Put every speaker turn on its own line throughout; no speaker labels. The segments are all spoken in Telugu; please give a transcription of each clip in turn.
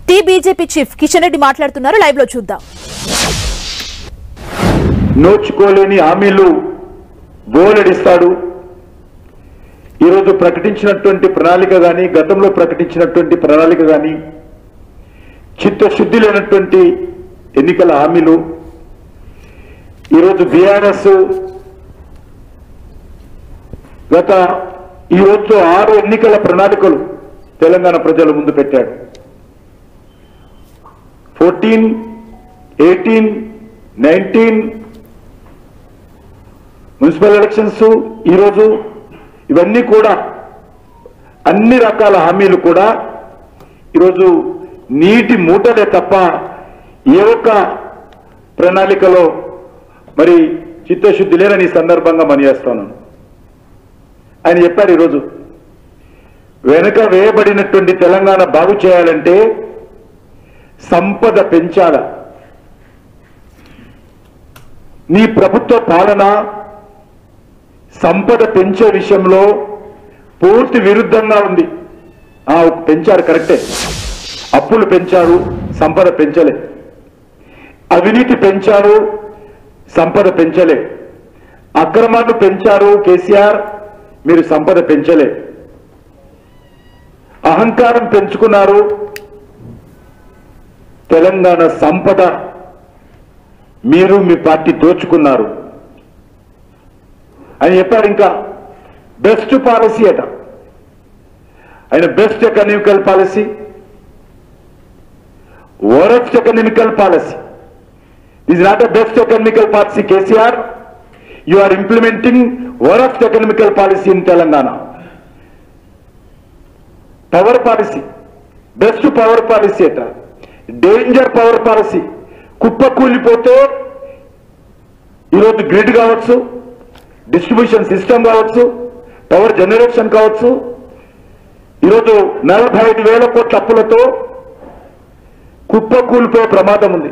tea BJP chief Kishan Reddy మాట్లాడుతున్నారు లైవ్ లో చూద్దాం
నోచుకోలేని హామీలు బోలెడిస్తాడు ఈరోజు ప్రకటించినటువంటి ప్రణాళిక కానీ గతంలో ప్రకటించినటువంటి ప్రణాళిక కానీ చిత్తశుద్ధి లేనటువంటి ఎన్నికల హామీలు ఈరోజు బీఆర్ఎస్ గత ఈ రోజు ఆరు ఎన్నికల ప్రణాళికలు తెలంగాణ ప్రజల ముందు పెట్టాడు fourteen eighteen nineteen municipal elections ఈరోజు ఇవన్నీ కూడా అన్ని రకాల హామీలు కూడా ఈరోజు నీటి మూటలే తప్ప ఏ ఒక్క ప్రణాళికలో మరి చిత్తశుద్ధి లేనని ఈ సందర్భంగా మనియేస్తాను ఆయన చెప్పారు ఈరోజు వెనుక వేయబడినటువంటి తెలంగాణ బాగు చేయాలంటే సంపద పెంచాల నీ ప్రభుత్వ పాలన సంపద పెంచే విషయంలో పూర్తి విరుద్ధంగా ఉంది ఆ, పెంచారు కరెక్టే అప్పులు పెంచారు సంపద పెంచలే అవినీతి పెంచారు సంపద పెంచలే అక్రమాలు పెంచారు కేసీఆర్ మీరు సంపద పెంచలే అహంకారం పెంచుకున్నారు తెలంగాణ సంపద మీరు మీ పార్టీ దోచుకున్నారు ఆయన చెప్పారు ఇంకా బెస్ట్ పాలసీ అట ఆయన best economical policy worst economical policy is not a best economical policy KCR you are implementing worst economical policy in Telangana power policy best power policy అట డేంజర్ పవర్ పాలసీ కుప్ప కూలిపోతే ఈరోజు గ్రిడ్ కావచ్చు డిస్ట్రిబ్యూషన్ సిస్టమ్ కావచ్చు పవర్ జనరేషన్ కావచ్చు ఈరోజు నలభై ఐదు వేల కోట్ల అప్పులతో కుప్ప కూలిపోయే ప్రమాదం ఉంది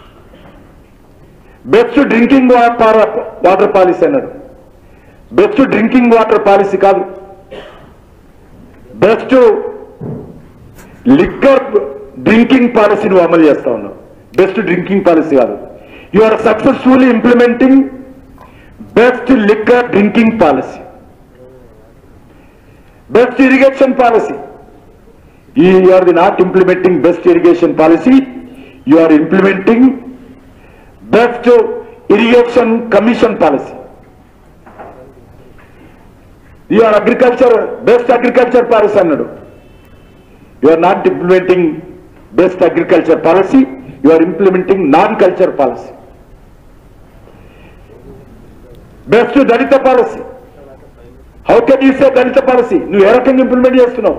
best drinking water water policy అన్నాడు బెస్ట్ డ్రింకింగ్ వాటర్ పాలసీ కాదు బెస్ట్ లిక్కర్ డ్రింకింగ్ పాలసీ నువ్వు అమలు చేస్తా ఉన్నావు బెస్ట్ డ్రింకింగ్ పాలసీ కాదు you are successfully implementing best liquor drinking policy best irrigation policy you are the not implementing best irrigation policy you are implementing best irrigation commission policy you are agriculture best agriculture policy అన్నాడు you are not implementing best agriculture policy you are implementing non culture policy best Dalit policy how can you say Dalit policy నువ్వు ఏ రకంగా ఇంప్లిమెంట్ చేస్తున్నావు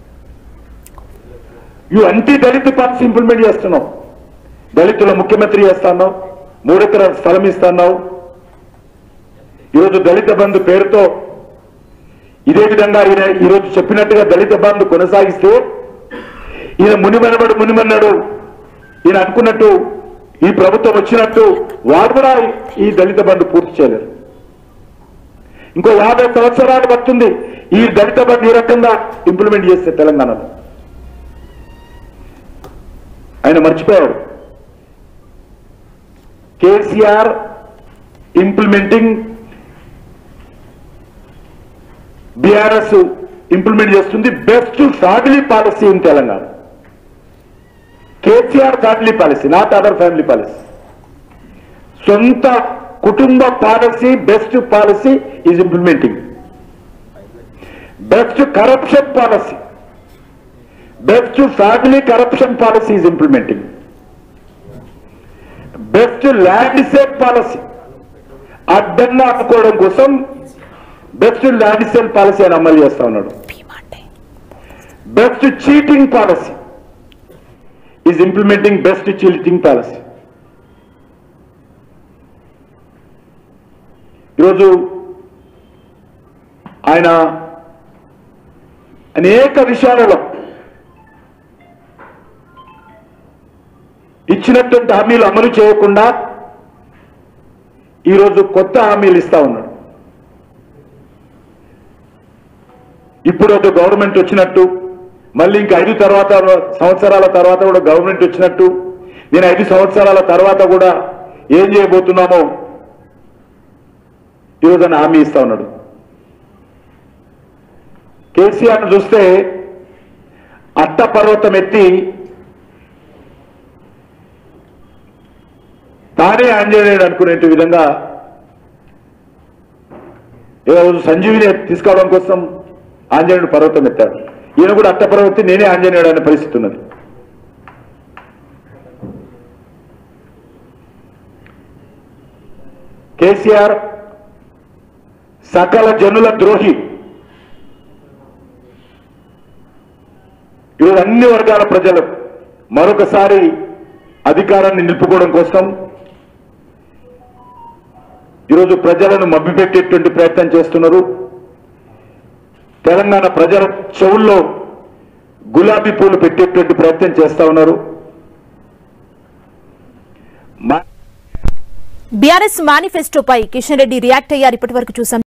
you anti Dalit policy implement చేస్తున్నావు దళితుల ముఖ్యమంత్రి చేస్తున్నావు మూడెకరాల స్థలం ఇస్తున్నావు ఈరోజు దళిత బంధు పేరుతో ఇదే విధంగా ఈయన ఈరోజు చెప్పినట్టుగా దళిత బంధు కొనసాగిస్తే ఈయన మునిమనబడు మునిమన్నాడు ఈయన అనుకున్నట్టు ఈ ప్రభుత్వం వచ్చినట్టు వాడు కూడా ఈ దళిత బంధు పూర్తి చేయలేరు ఇంకో యాభై సంవత్సరాలు పడుతుంది ఈ దళిత బంధు ఈ రకంగా ఇంప్లిమెంట్ చేస్తే తెలంగాణలో ఆయన మర్చిపోయాడు కేసీఆర్ ఇంప్లిమెంటింగ్ బీఆర్ఎస్ ఇంప్లిమెంట్ చేస్తుంది best family policy in Telangana KCR family policy not other family policy సొంత కుటుంబ policy best policy is implementing best corruption policy best family corruption policy is implementing best land sale policy అడ్డంగా అమ్ముకోవడం కోసం బెస్ట్ ల్యాండ్ సేల్ పాలసీ అని అమలు చేస్తా ఉన్నాడు best cheating policy is implementing best cheating policy ఈరోజు ఆయన అనేక విషయాలలో ఇచ్చినటువంటి హామీలు అమలు చేయకుండా ఈరోజు కొత్త హామీలు ఇస్తా ఉన్నాడు ఇప్పుడు ఒక గవర్నమెంట్ వచ్చినట్టు మళ్ళీ ఇంకా ఐదు తర్వాత సంవత్సరాల తర్వాత కూడా గవర్నమెంట్ వచ్చినట్టు నేను ఐదు సంవత్సరాల తర్వాత కూడా ఏం చేయబోతున్నామో ఈరోజు ఆయన హామీ ఇస్తా ఉన్నాడు కేసీఆర్ను చూస్తే అట్ట పర్వతం ఎత్తి తానే ఆంజనేయుడు అనుకునే విధంగా ఏ రోజు సంజీవిని తీసుకోవడం కోసం ఆంజనేయుడు పర్వతం ఎత్తాడు ఈయన కూడా అట్ట పర్వతం నేనే ఆంజనేయుడు అనే పరిస్థితి ఉన్నది కేసీఆర్ సకల జనుల ద్రోహి ఈరోజు అన్ని వర్గాల ప్రజలు మరొకసారి అధికారాన్ని నిలుపుకోవడం కోసం ఈరోజు ప్రజలను మభ్యపెట్టేటువంటి ప్రయత్నం చేస్తున్నారు తెలంగాణ ప్రజల చెవుల్లో గులాబీ పూలు పెట్టేటువంటి ప్రయత్నం చేస్తా ఉన్నారు మా
బీఆర్ఎస్ మేనిఫెస్టోపై కిషన్ రెడ్డి రియాక్ట్ అయ్యారు ఇప్పటి వరకు చూసాం